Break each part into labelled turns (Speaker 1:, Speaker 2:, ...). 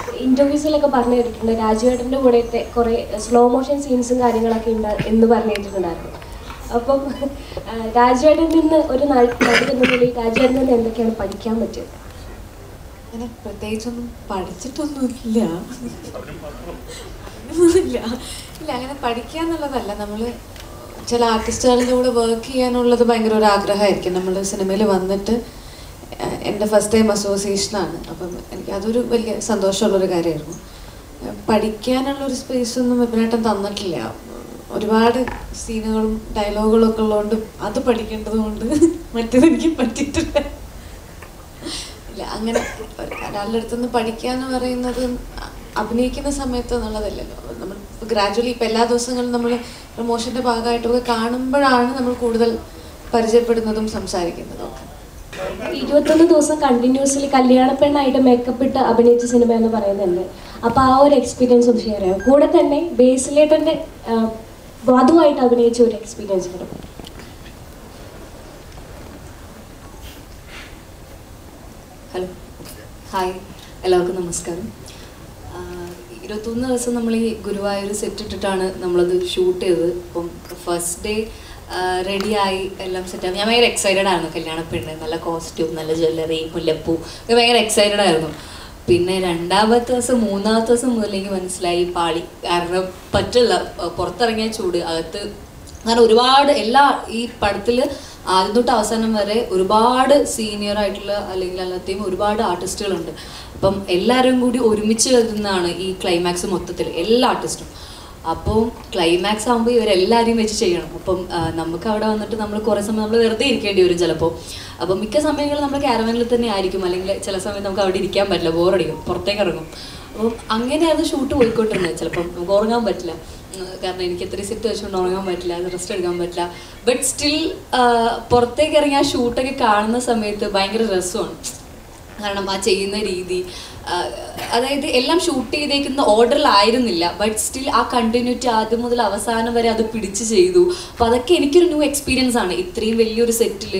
Speaker 1: ഇന്റർവ്യൂസിലൊക്കെ പറഞ്ഞു കേട്ടിട്ടുണ്ട് രാജുവേട്ടൻ്റെ കൂടെത്തെ കുറേ സ്ലോ മോഷൻ സീൻസും കാര്യങ്ങളൊക്കെ ഉണ്ട് എന്ന് പറഞ്ഞു കേട്ടിട്ടുണ്ടായിരുന്നു അപ്പം ആ, രാജുവേട്ടനിൽ നിന്ന് ഒരു നടി നടി എന്ന നിലയിൽ രാജുവേട്ടനിൽ നിന്ന് എന്തൊക്കെയാണ് പഠിക്കാൻ പറ്റിയത്
Speaker 2: അങ്ങനെ പ്രത്യേകിച്ചൊന്നും പഠിച്ചിട്ടൊന്നുമില്ല ഒന്നുമില്ല ഇല്ല അങ്ങനെ പഠിക്കുക എന്നുള്ളതല്ല നമ്മൾ ചില ആർട്ടിസ്റ്റുകളുടെ കൂടെ വർക്ക് ചെയ്യാനുള്ളത് ഭയങ്കര ഒരു ആഗ്രഹമായിരിക്കും നമ്മൾ സിനിമയിൽ വന്നിട്ട് ഏഹ്, എൻ്റെ ഫസ്റ്റ് ടൈം അസോസിയേഷനാണ് അപ്പം എനിക്ക് അതൊരു വലിയ സന്തോഷമുള്ളൊരു കാര്യമായിരുന്നു ഏഹ്, പഠിക്കാനുള്ളൊരു സ്പേസ് ഒന്നും വിപിനേട്ടൻ തന്നിട്ടില്ല ഒരുപാട് സീനുകളും ഡയലോഗുകളും ഒക്കെ ഉള്ളതുകൊണ്ട് അത് പഠിക്കേണ്ടത് കൊണ്ട് മറ്റേത് എനിക്ക് പറ്റിയിട്ടില്ല ഇല്ല അങ്ങനെ ഒരാളുടെ അടുത്ത് നിന്ന് പഠിക്കുക എന്ന് പറയുന്നത് അഭിനയിക്കുന്ന സമയത്ത് എന്നുള്ളതല്ലല്ലോ നമ്മൾ ഗ്രാജുവലി ഇപ്പം എല്ലാ ദിവസങ്ങളും നമ്മൾ പ്രൊമോഷൻ്റെ ഭാഗമായിട്ടൊക്കെ കാണുമ്പോഴാണ് നമ്മൾ കൂടുതൽ പരിചയപ്പെടുന്നതും സംസാരിക്കുന്നതും ഒക്കെ
Speaker 1: ഇരുപത്തൊന്ന് ദിവസം കണ്ടിന്യൂസ്ലി കല്യാണ പെണ്ണായിട്ട് മേക്കപ്പ് ഇട്ട് അഭിനയിച്ച സിനിമ എന്ന് പറയുന്നുണ്ട് അപ്പോൾ ആ ഒരു എക്സ്പീരിയൻസ് ഒന്ന് ഷെയർ ചെയ്യാം കൂടെ തന്നെ ബേസിലേട്ടൻ്റെ വധുവായിട്ട് അഭിനയിച്ച ഒരു എക്സ്പീരിയൻസ് കൂടെ
Speaker 3: ഹലോ ഹായ് എല്ലാവർക്കും നമസ്കാരം ആഹ് ഇരുപത്തൊന്ന് ദിവസം നമ്മൾ ഈ ഗുരുവായൂർ സെറ്റ് ഇട്ടിട്ടാണ് നമ്മളത് ഷൂട്ട് ചെയ്തത് അപ്പം ഫസ്റ്റ് ഡേ റെഡിയായി എല്ലാം സെറ്റായി ഞാൻ ഭയങ്കര എക്സൈറ്റഡ് ആയിരുന്നു കല്യാണ പെണ്ണ് നല്ല കോസ്റ്റ്യൂം നല്ല ജ്വല്ലറി മുല്ലപ്പൂ ഒക്കെ ഭയങ്കര എക്സൈറ്റഡ് ആയിരുന്നു പിന്നെ രണ്ടാമത്തെ ദിവസം മൂന്നാമത്തെ ദിവസം മുതൽ എനിക്ക് മനസ്സിലായി പാളി കാരണം പറ്റില്ല അഹ് പുറത്തിറങ്ങിയ ചൂട് അകത്ത് കാരണം ഒരുപാട് എല്ലാ ഈ പടത്തിൽ ആദ്യം തൊട്ട് അവസാനം വരെ ഒരുപാട് സീനിയർ ആയിട്ടുള്ള അല്ലെങ്കിൽ അല്ലാതെയും ഒരുപാട് ആർട്ടിസ്റ്റുകളുണ്ട് അപ്പം എല്ലാവരും കൂടി ഒരുമിച്ച് വരുന്നതാണ് ഈ ക്ലൈമാക്സ് മൊത്തത്തിൽ എല്ലാ ആർട്ടിസ്റ്റും അപ്പോൾ ക്ലൈമാക്സ് ആകുമ്പോൾ ഇവരെല്ലാവരെയും വെച്ച് ചെയ്യണം അപ്പം ആ, നമുക്ക് അവിടെ വന്നിട്ട് നമ്മൾ കുറേ സമയം നമ്മൾ വെറുതെ ഇരിക്കേണ്ടി വരും ചിലപ്പോൾ അപ്പം മിക്ക സമയങ്ങളിൽ നമ്മൾ ക്യാരവനിൽ തന്നെ ആയിരിക്കും അല്ലെങ്കിൽ ചില സമയത്ത് നമുക്ക് അവിടെ ഇരിക്കാൻ പറ്റില്ല ബോറടിക്കും പുറത്തേക്ക് ഇറങ്ങും അപ്പം അങ്ങനെയായിരുന്നു ഷൂട്ട് പോയിക്കൊണ്ടിരുന്നത് ചിലപ്പം നമുക്ക് ഉറങ്ങാൻ പറ്റില്ല ഉം, കാരണം എനിക്ക് എത്രയും സെറ്റ് വെച്ചുകൊണ്ട് ഉറങ്ങാൻ പറ്റില്ല റെസ്റ്റ് എടുക്കാൻ പറ്റില്ല ബട്ട് സ്റ്റിൽ പുറത്തേക്ക് ഇറങ്ങി ആ ഷൂട്ടൊക്കെ കാണുന്ന സമയത്ത് ഭയങ്കര രസമാണ് കാരണം ആ ചെയ്യുന്ന രീതി ആ, അതായത് എല്ലാം ഷൂട്ട് ചെയ്തേക്കുന്ന ഓർഡറിലായിരുന്നില്ല ബട്ട് സ്റ്റിൽ ആ കണ്ടിന്യൂറ്റി ആദ്യം മുതൽ അവസാനം വരെ അത് പിടിച്ച് ചെയ്തു അപ്പോൾ അതൊക്കെ എനിക്കൊരു ന്യൂ എക്സ്പീരിയൻസ് ആണ് ഇത്രയും വലിയൊരു സെറ്റിൽ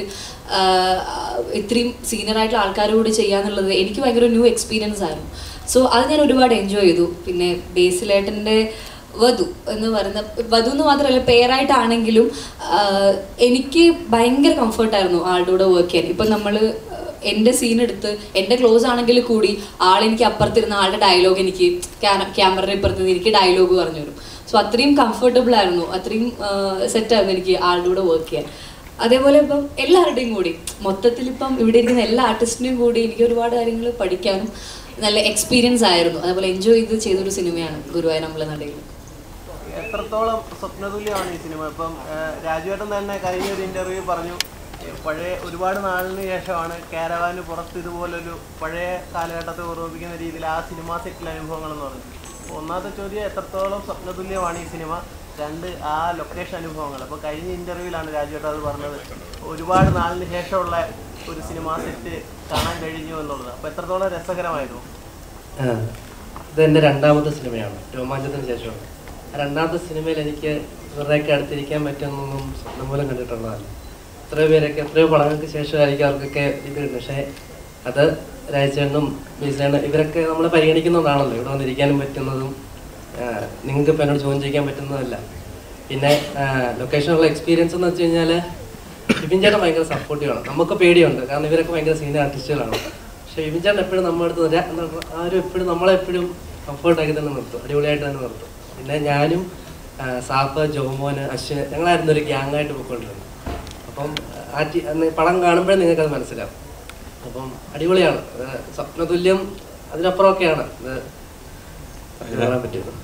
Speaker 3: ഇത്രയും സീനിയർ ആയിട്ടുള്ള ആൾക്കാരോട് ചെയ്യാന്നുള്ളത് എനിക്ക് ഭയങ്കര ന്യൂ എക്സ്പീരിയൻസ് ആയിരുന്നു സോ അത് ഞാൻ ഒരുപാട് എൻജോയ് ചെയ്തു പിന്നെ ബേസിലേട്ടൻ്റെ വധു എന്ന് പറയുന്ന വധു എന്ന് മാത്രമല്ല പേരായിട്ടാണെങ്കിലും ആഹ് എനിക്ക് ഭയങ്കര കംഫർട്ടായിരുന്നു ആളുടെ കൂടെ വർക്ക് ചെയ്യാൻ ഇപ്പം നമ്മൾ എൻ്റെ സീൻ എടുത്ത് എൻ്റെ ക്ലോസ് ആണെങ്കിൽ കൂടി ആളെനിക്ക് അപ്പുറത്തിരുന്ന ആളുടെ ഡയലോഗ് എനിക്ക് ക്യാമറയുടെ ഇപ്പുറത്ത് നിന്ന് എനിക്ക് ഡയലോഗ് പറഞ്ഞു തരും സോ അത്രയും കംഫർട്ടബിൾ ആയിരുന്നു അത്രയും സെറ്റായിരുന്നു എനിക്ക് ആളുടെ കൂടെ വർക്ക് ചെയ്യാൻ അതേപോലെ ഇപ്പം എല്ലാവരുടെയും കൂടി മൊത്തത്തിൽ ഇപ്പം ഇവിടെ ഇരിക്കുന്ന എല്ലാ ആർട്ടിസ്റ്റിൻ്റെയും കൂടി എനിക്ക് ഒരുപാട് കാര്യങ്ങൾ പഠിക്കാനും നല്ല എക്സ്പീരിയൻസ് ആയിരുന്നു അതേപോലെ എൻജോയ് ചെയ്ത് ചെയ്തൊരു സിനിമയാണ് ഗുരുവായൂർ നമ്മളെ നടയിൽ
Speaker 4: എത്രത്തോളം സ്വപ്നതുല്യമാണ് ഈ സിനിമ ഇപ്പം ഏഹ്, രാജുവേട്ടൻ തന്നെ കഴിഞ്ഞ ഒരു ഇന്റർവ്യൂ പറഞ്ഞു ഏഹ്, പഴയ ഒരുപാട് നാളിന് ശേഷമാണ് കാരവാന് പുറത്ത് ഇതുപോലൊരു പഴയ കാലഘട്ടത്തെ ഓർമ്മിപ്പിക്കുന്ന രീതിയിൽ ആ സിനിമാ സെറ്റിലെ അനുഭവങ്ങൾ എന്ന് പറഞ്ഞു അപ്പോൾ ഒന്നാമത്തെ ചോദ്യം എത്രത്തോളം സ്വപ്നതുല്യമാണ് ഈ സിനിമ രണ്ട് ആ ലൊക്കേഷൻ അനുഭവങ്ങൾ അപ്പോൾ കഴിഞ്ഞ ഇന്റർവ്യൂവിലാണ് രാജുവേട്ടൻ അത് പറഞ്ഞത് ഒരുപാട് നാളിന് ശേഷമുള്ള ഒരു സിനിമാ സെറ്റ് കാണാൻ കഴിഞ്ഞു എന്നുള്ളത് അപ്പോൾ എത്രത്തോളം രസകരമായിരുന്നു
Speaker 5: ആ, ഇത് എൻ്റെ രണ്ടാമത്തെ സിനിമയാണ് രോമാഞ്ചത്തിന് ശേഷമാണ് ആ രണ്ടാമത്തെ സിനിമയിൽ എനിക്ക് ഇവരുടെയൊക്കെ അടുത്തിരിക്കാൻ പറ്റുമെന്നൊന്നും സ്വപ്നം പോലും കണ്ടിട്ടുള്ളതല്ല എത്രയോ പേരൊക്കെ എത്രയോ പടങ്ങൾക്ക് ശേഷമായിരിക്കും അവർക്കൊക്കെ ഇത് കിട്ടും പക്ഷേ അത് രാജേണ്ണും ബീസേണ്ണും ഇവരൊക്കെ നമ്മളെ പരിഗണിക്കുന്നതാണല്ലോ ഇവിടെ വന്നിരിക്കാനും പറ്റുന്നതും നിങ്ങൾക്ക് ഇപ്പം എന്നോട് ജോയിൻ ചെയ്യാൻ പറ്റുന്നതല്ല പിന്നെ ലൊക്കേഷനുള്ള എക്സ്പീരിയൻസ് എന്ന് വെച്ച് കഴിഞ്ഞാൽ വിപിൻ ചേട്ടൻ ഭയങ്കര സപ്പോർട്ടീവാണ് നമുക്ക് പേടിയുണ്ട് കാരണം ഇവരൊക്കെ ഭയങ്കര സീനിയർ ആർട്ടിസ്റ്റുകളാണ് പക്ഷേ വിപിൻ ചേട്ടൻ എപ്പോഴും നമ്മുടെ അടുത്ത് വരാ- എന്താ പറയുക, ആരും എപ്പോഴും നമ്മളെപ്പോഴും കംഫർട്ടാക്കി തന്നെ നിർത്തും അടിപൊളിയായിട്ട് തന്നെ നിർത്തും പിന്നെ ഞാനും ആ, സാഫ് ജോമോന് അശ്വിന് ഞങ്ങളായിരുന്നു ഒരു ഗ്യാങ് ആയിട്ട് പോയിക്കൊണ്ടിരുന്നത് അപ്പം ആ ടി അന്ന് പടം കാണുമ്പോഴേ നിങ്ങൾക്കത് മനസ്സിലാവും അപ്പം അടിപൊളിയാണ് ആ, സ്വപ്നതുല്യം അതിനപ്പുറമൊക്കെയാണ് ഇത് പറഞ്ഞു പറയാൻ പറ്റിയത്